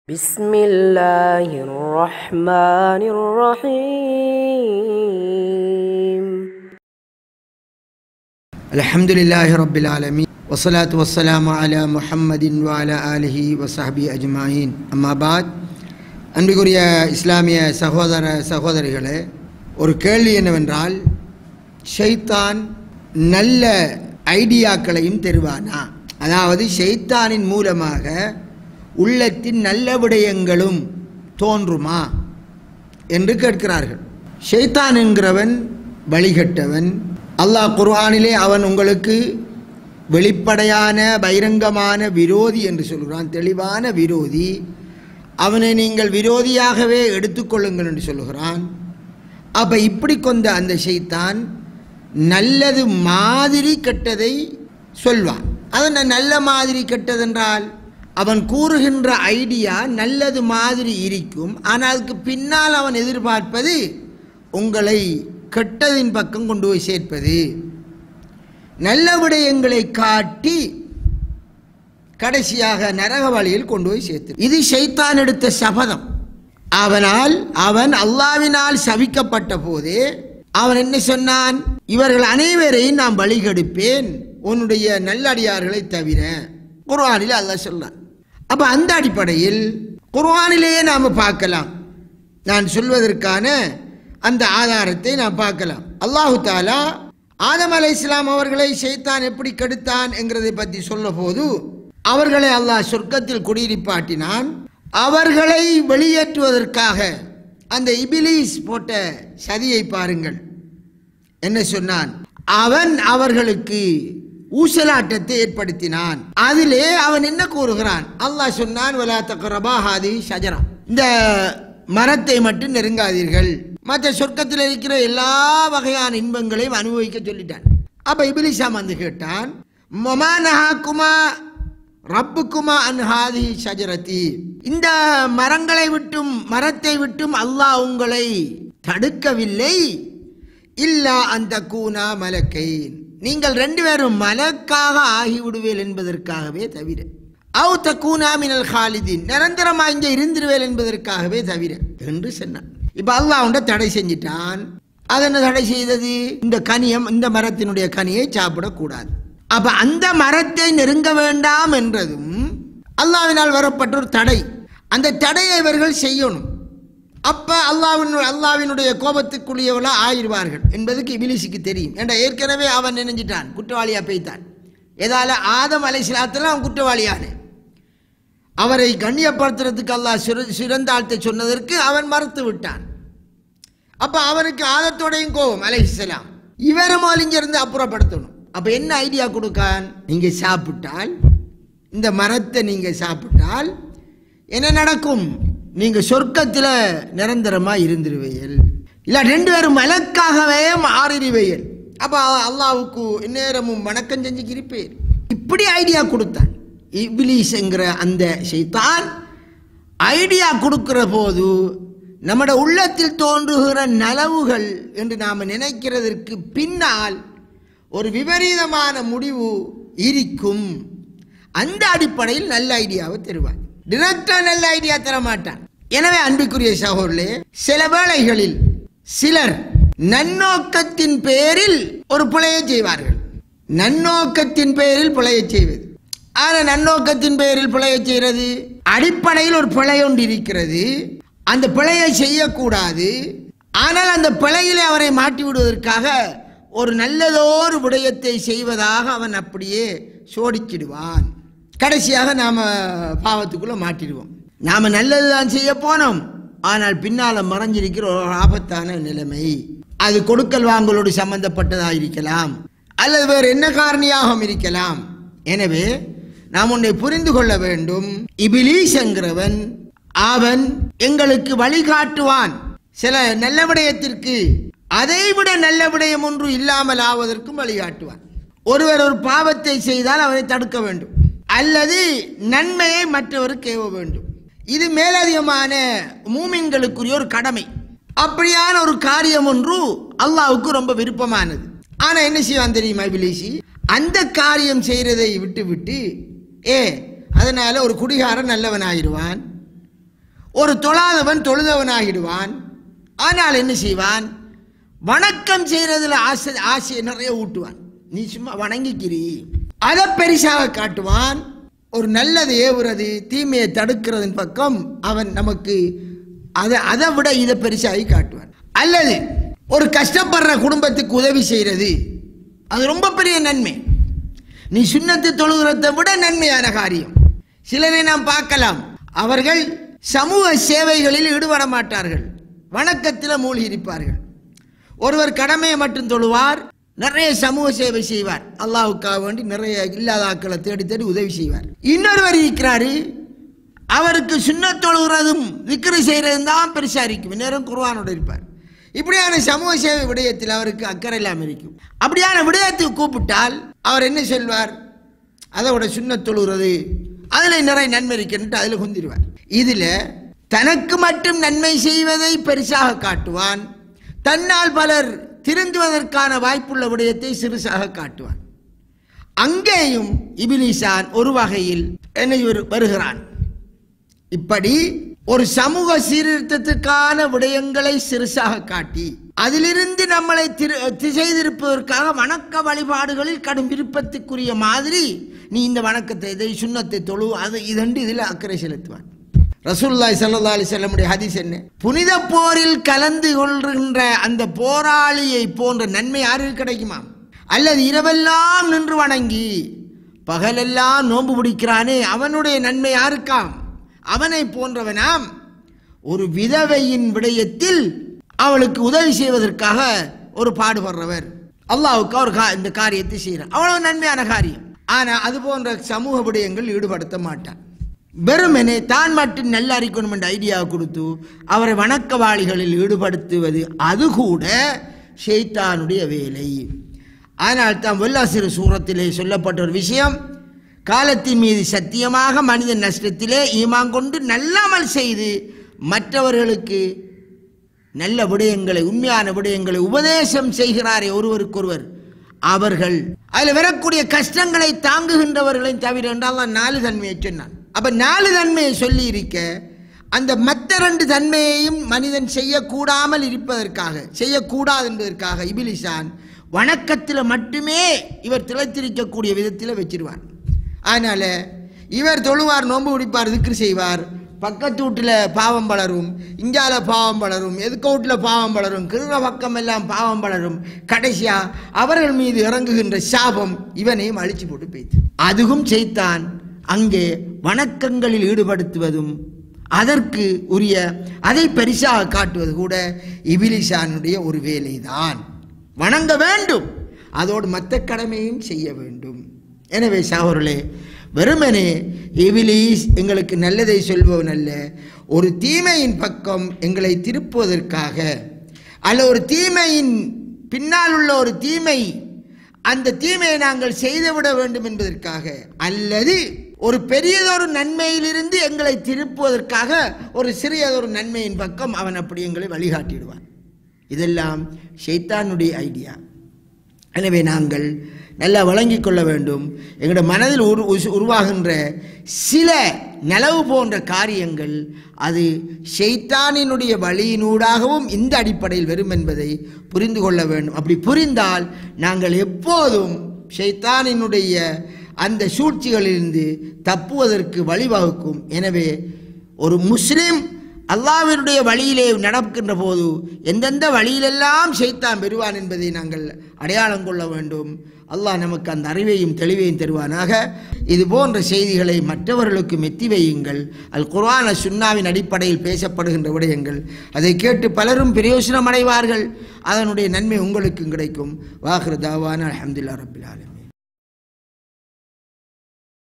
بسم الله الرحمن الرحيم الحمد لله رب العالمين والصلاة والسلام على محمد وعلى آله وصحبه أجمعين أما بعد அன்பிற்குரிய இஸ்லாமிய சகோதர சகோதரிகளே ஒரு கேள்வி என்னவென்றால் ஷைத்தான் நல்ல ஐடியாக்களையும் தருவானா அதாவது ஷைத்தானின் மூலமாக உள்ளத்தின் நல்ல விடயங்களும் தோன்றுமா என்று கேட்கிறார்கள் ஷைத்தான் என்கிறவன் வழிகட்டவன் அல்லாஹ் குர்ஆனிலே அவன் உங்களுக்கு வெளிப்படையான பகிரங்கமான விரோதி என்று சொல்கிறான் தெளிவான விரோதி அவனை நீங்கள் விரோதியாகவே எடுத்துக்கொள்ளுங்கள் என்று சொல்கிறான் அப்போ இப்படி கொண்ட அந்த ஷைத்தான் நல்லது மாதிரி கெட்டதை சொல்வான் அது நல்ல மாதிரி கெட்டதென்றால் அவன் கூறுகின்ற ஐடியா நல்லது மாதிரி இருக்கும் ஆனால் அதுக்கு பின்னால் அவன் எதிர்பார்ப்பது உங்களை கெட்டதின் பக்கம் கொண்டு போய் சேர்ப்பது நல்ல விடயங்களை காட்டி கடைசியாக நரக வழியில் கொண்டு போய் சேர்த்து இது ஷைத்தான் எடுத்த சபதம் அவனால் அவன் அல்லாவினால் சபிக்கப்பட்ட போதே அவன் என்ன சொன்னான் இவர்கள் அனைவரையும் நான் வழிகெடுப்பேன் உன்னுடைய நல்லடியார்களை தவிர குர்ஆனில் அல்லாஹ் சொல்றான் அப்ப அந்த அடிப்படையில் குர்ஆனிலேயே நாம பார்க்கலாம் நான் சொல்வதற்கான அந்த ஆதாரத்தை நாம் பார்க்கலாம் அல்லாஹு தாலா ஆதம் அலை இஸ்லாம் அவர்களை ஷைத்தான் எப்படி கெடுத்தான் என்கிறதை பற்றி சொல்ல போது அவர்களை அல்லாஹ் சொர்க்கத்தில் குடியிருப்பாட்டினான் அவர்களை வெளியேற்றுவதற்காக அந்த இபிலீஸ் போட்ட சதியை பாருங்கள் என்ன சொன்னான் அவன் அவர்களுக்கு ஊசலாட்டத்தை ஏற்படுத்தினான் அதிலே அவன் என்ன கூறுகிறான் அல்லாஹ் சொன்னான் வலா தக்ரபா ஹாதி ஷஜரா இந்த மரத்தை மட்டும் நெருங்காதீர்கள் மற்ற சொர்க்கத்தில் இருக்கிற எல்லா வகையான இன்பங்களையும் அனுபவிக்க சொல்லிட்டான் அப்ப இபிலிசாம் வந்து கேட்டான் மொமானஹாக்குமா ரப்புக்குமா அன்ஹாதி ஷஜரதி இந்த மரங்களை விட்டும் மரத்தை விட்டும் அல்லாஹ் உங்களை தடுக்கவில்லை இல்லா அந்த கூனா மலக்கை நீங்கள் ரெண்டு பேரும் மலக்காக ஆகிவிடுவேல் என்பதற்காகவே தவிர அவு தக்கூனா மினல் ஹாலிதீன் நிரந்தரமாக இங்கே இருந்துருவேல் என்பதற்காகவே தவிர என்று சொன்னான் இப்போ அல்லாஹ் உண்ட தடை செஞ்சிட்டான் அது என்ன தடை செய்தது இந்த கனியம் இந்த மரத்தினுடைய கனியை சாப்பிடக்கூடாது அப்ப அந்த மரத்தை நெருங்க வேண்டாம் என்றதும் அல்லாவினால் வரப்பட்ட ஒரு தடை அந்த தடையை இவர்கள் செய்யணும் அப்ப அல்லாவின் அல்லாவினுடைய கோபத்துக்குரியவளா ஆயிடுவார்கள் என்பதுக்கு இபிலிசுக்கு தெரியும் ஏண்டா ஏற்கனவே அவன் நினைஞ்சிட்டான் குற்றவாளியா பெய்தான் ஏதால ஆதம் அலைசிலாத்தில் அவன் குற்றவாளியான அவரை கண்ணியப்படுத்துறதுக்கு அல்லாஹ் சிற சிறந்தாழ்த்த சொன்னதற்கு அவன் மறுத்து விட்டான் அப்ப அவனுக்கு ஆதத்தோடையும் கோபம் அலைஹிஸ்ஸலாம் இவரை மோலிஞ்சிருந்து அப்புறப்படுத்தணும் அப்ப என்ன ஐடியா கொடுக்கான் நீங்க சாப்பிட்டால் இந்த மரத்தை நீங்க சாப்பிட்டால் என்ன நடக்கும் நீங்க சொர்க்கத்தில் நிரந்தரமா இருந்துருவீர்கள் இல்ல ரெண்டு பேரும் மலக்காகவே மாறிடுவீர்கள் அப்ப அல்லாவுக்கு நேரமும் வணக்கம் செஞ்சு இருப்பீர் இப்படி ஐடியா கொடுத்தான் இபிலிஸ்ங்கிற அந்த செய்தான் ஐடியா கொடுக்கிற போது நம்மட உள்ளத்தில் தோன்றுகிற நலவுகள் என்று நாம் நினைக்கிறதற்கு பின்னால் ஒரு விபரீதமான முடிவு இருக்கும் அந்த அடிப்படையில் நல்ல ஐடியாவை தருவான் டிரெக்டா நல்ல ஐடியா தர மாட்டான் எனவே அன்புக்குரிய சகோதரே சில வேளைகளில் சிலர் நன்னோக்கத்தின் பேரில் ஒரு பிழையை செய்வார்கள் நன்னோக்கத்தின் பேரில் பிழையை செய்வது ஆனால் நன்னோக்கத்தின் பேரில் பிழையை செய்கிறது அடிப்படையில் ஒரு பிழை ஒன்று இருக்கிறது அந்த பிழையை செய்யக்கூடாது ஆனால் அந்த பிழையிலே அவரை மாட்டி விடுவதற்காக ஒரு நல்லதோர் விடயத்தை செய்வதாக அவன் அப்படியே சோடிச்சிடுவான் கடைசியாக நாம் பாவத்துக்குள்ளே மாட்டிடுவோம் நாம் நல்லது தான் செய்ய போனோம் ஆனால் பின்னால் மறைஞ்சிருக்கிற ஒரு ஆபத்தான நிலைமை அது கொடுக்கல் வாங்கலோடு சம்பந்தப்பட்டதாக இருக்கலாம் அல்லது வேறு என்ன காரணியாகவும் இருக்கலாம் எனவே நாம் ஒன்றை புரிந்து கொள்ள வேண்டும் இபிலீஸ் என்கிறவன் அவன் எங்களுக்கு வழிகாட்டுவான் சில நல்ல விடயத்திற்கு அதைவிட நல்ல விடயம் ஒன்று இல்லாமல் ஆவதற்கும் வழிகாட்டுவான் ஒருவர் ஒரு பாவத்தை செய்தால் அவரை தடுக்க வேண்டும் அல்லது நன்மையை மற்றவருக்கு ஏவ வேண்டும் இது மேலதிகமான மூமின்களுக்குரிய ஒரு கடமை அப்படியான ஒரு காரியம் ஒன்று அல்லாவுக்கு ரொம்ப விருப்பமானது ஆனா என்ன செய்வான் தெரியுமா இபிலிசி அந்த காரியம் செய்யறதை விட்டு விட்டு ஏ அதனால ஒரு குடிகாரன் நல்லவனாயிருவான் ஒரு தொழாதவன் தொழுதவனாகிடுவான் ஆனால் என்ன செய்வான் வணக்கம் செய்யறதுல ஆசை ஆசையை நிறைய ஊட்டுவான் நீ சும்மா வணங்கிக்கிறீ அதை பெரிசாக காட்டுவான் ஒரு நல்லது ஏவுறது தீமையை தடுக்கிறதன் பக்கம் அவன் நமக்கு அதை அதை விட இதை பெருசாகி காட்டுவான் அல்லது ஒரு கஷ்டப்படுற குடும்பத்துக்கு உதவி செய்கிறது அது ரொம்ப பெரிய நன்மை நீ சுண்ணத்து தொழுகிறதை விட நன்மையான காரியம் சிலரை நாம் பார்க்கலாம் அவர்கள் சமூக சேவைகளில் ஈடுபட மாட்டார்கள் வணக்கத்தில் மூழ்கி இருப்பார்கள் ஒருவர் கடமையை மட்டும் தொழுவார் நிறைய சமூக சேவை செய்வார் அல்லாஹ்வுக்காக வேண்டி நிறைய இல்லாத ஆட்களை தேடி தேடி உதவி செய்வார் இன்னொருவர் இருக்கிறாரு அவருக்கு சுண்ணத் தொழுகிறதும் விக்கிரி செய்கிறதும் தான் பெருசா இருக்கும் நேரம் குர்ஆனோட இருப்பார் இப்படியான சமூக சேவை விடயத்தில் அவருக்கு அக்கறை இல்லாமல் இருக்கும் அப்படியான விடயத்துக்கு கூப்பிட்டால் அவர் என்ன சொல்வார் அதோட சுண்ணத் தொழுகிறது அதில் நிறைய நன்மை இருக்குன்ட்டு அதில் குந்திடுவார் இதில் தனக்கு மட்டும் நன்மை செய்வதை பெருசாக காட்டுவான் தன்னால் பலர் திருந்துவதற்கான வாய்ப்புள்ள விடயத்தை சிறுசாக காட்டுவான் அங்கேயும் இபிலிசான் ஒரு வகையில் என்ன இவர் வருகிறான் இப்படி ஒரு சமூக சீர்திருத்தத்துக்கான விடயங்களை சிறுசாக காட்டி அதிலிருந்து நம்மளை திரு திசை திருப்பதற்காக வணக்க வழிபாடுகளில் கடும் விருப்பத்துக்குரிய மாதிரி நீ இந்த வணக்கத்தை இதை சுண்ணத்தை தொழு அது இதண்டு இதில் அக்கறை செலுத்துவான் ரசூல்லாய் சல்லா அலி செல்லமுடைய ஹதீஸ் என்ன புனித போரில் கலந்து கொள்கின்ற அந்த போராளியை போன்ற நன்மை யாருக்கு கிடைக்குமா அல்லது இரவெல்லாம் நின்று வணங்கி பகலெல்லாம் நோன்பு பிடிக்கிறானே அவனுடைய நன்மை யாருக்காம் அவனை போன்றவனாம் ஒரு விதவையின் விடயத்தில் அவளுக்கு உதவி செய்வதற்காக ஒரு பாடுபடுறவர் அல்லாவுக்கு அவர் கா- இந்த காரியத்தை செய்கிறார் அவ்வளவு நன்மையான காரியம் ஆனா அது போன்ற சமூக விடயங்கள் ஈடுபடுத்த மாட்டான் வெறுமனே தான் மட்டும் நல்ல அறிக்கணும் என்ற ஐடியா கொடுத்து அவரை வணக்கவாளிகளில் ஈடுபடுத்துவது அது கூட ஷெய்தானுடைய வேலை ஆனால் தான் வல்லாசிறு சூரத்திலே சொல்லப்பட்ட ஒரு விஷயம் காலத்தின் மீது சத்தியமாக மனிதன் நஷ்டத்திலே ஈமான் கொண்டு நல்லாமல் செய்து மற்றவர்களுக்கு நல்ல விடயங்களை உண்மையான விடயங்களை உபதேசம் செய்கிறாரே ஒருவருக்கொருவர் அவர்கள் அதில் வரக்கூடிய கஷ்டங்களை தாங்குகின்றவர்களை தவிர என்றால் நான் நாலு தன்மையை சொன்னான் அப்ப நாலு தன்மையை சொல்லி இருக்க அந்த மற்ற ரெண்டு தன்மையையும் மனிதன் செய்யக்கூடாமல் இருப்பதற்காக செய்யக்கூடாது என்பதற்காக இபிலிசான் வணக்கத்தில் மட்டுமே இவர் திளைத்திருக்கக்கூடிய விதத்தில் வச்சிருவான் அதனால இவர் தொழுவார் நோன்பு பிடிப்பார் திக்ரு செய்வார் பக்கத்து வீட்டில் பாவம் வளரும் இங்கால பாவம் வளரும் எதுக்க வீட்டில் பாவம் வளரும் கிருற பக்கம் எல்லாம் பாவம் வளரும் கடைசியா அவர்கள் மீது இறங்குகின்ற சாபம் இவனையும் அழிச்சு போட்டு போய்த்து அதுவும் செய்தான் அங்கே வணக்கங்களில் ஈடுபடுத்துவதும் அதற்கு உரிய அதை பரிசாக காட்டுவது கூட இபிலிசானுடைய ஒரு வேலைதான் வணங்க வேண்டும் அதோடு மற்ற கடமையும் செய்ய வேண்டும் எனவே சகோதரர்களே வெறுமனே இபிலிஸ் எங்களுக்கு நல்லதை சொல்பவன் அல்ல ஒரு தீமையின் பக்கம் எங்களை திருப்புவதற்காக அல்ல ஒரு தீமையின் பின்னால் உள்ள ஒரு தீமை அந்த தீமையை நாங்கள் செய்துவிட வேண்டும் என்பதற்காக அல்லது ஒரு பெரியதொரு நன்மையிலிருந்து எங்களை திருப்புவதற்காக ஒரு சிறியதொரு நன்மையின் பக்கம் அவன் அப்படி எங்களை வழிகாட்டிடுவான் இதெல்லாம் ஷைத்தானுடைய ஐடியா எனவே நாங்கள் நல்லா வழங்கிக் கொள்ள வேண்டும் எங்களுடைய மனதில் உரு உஸ்- உருவாகின்ற சில நலவு போன்ற காரியங்கள் அது ஷைத்தானினுடைய வழியினூடாகவும் இந்த அடிப்படையில் வரும் என்பதை புரிந்து கொள்ள வேண்டும் அப்படி புரிந்தால் நாங்கள் எப்போதும் ஷைத்தானினுடைய அந்த சூழ்ச்சிகளிலிருந்து தப்புவதற்கு வழிவகுக்கும் எனவே ஒரு முஸ்லிம் அல்லாஹ்வினுடைய வழியிலே நடக்கின்ற போது எந்தெந்த வழியிலெல்லாம் ஷைத்தான் பெறுவான் என்பதை நாங்கள் அடையாளம் கொள்ள வேண்டும் அல்லாஹ் நமக்கு அந்த அறிவையும் தெளிவையும் தருவானாக இது போன்ற செய்திகளை மற்றவர்களுக்கு மெத்தி வையுங்கள் அல் குர்ஆன சுன்னாவின் அடிப்படையில் பேசப்படுகின்ற விடயங்கள் அதை கேட்டு பலரும் பிரயோசனம் அடைவார்கள் அதனுடைய நன்மை உங்களுக்கும் கிடைக்கும் வாஹிர் தாவான அல்ஹம்துலில்லாஹ் ரப்பில் ஆலமீன்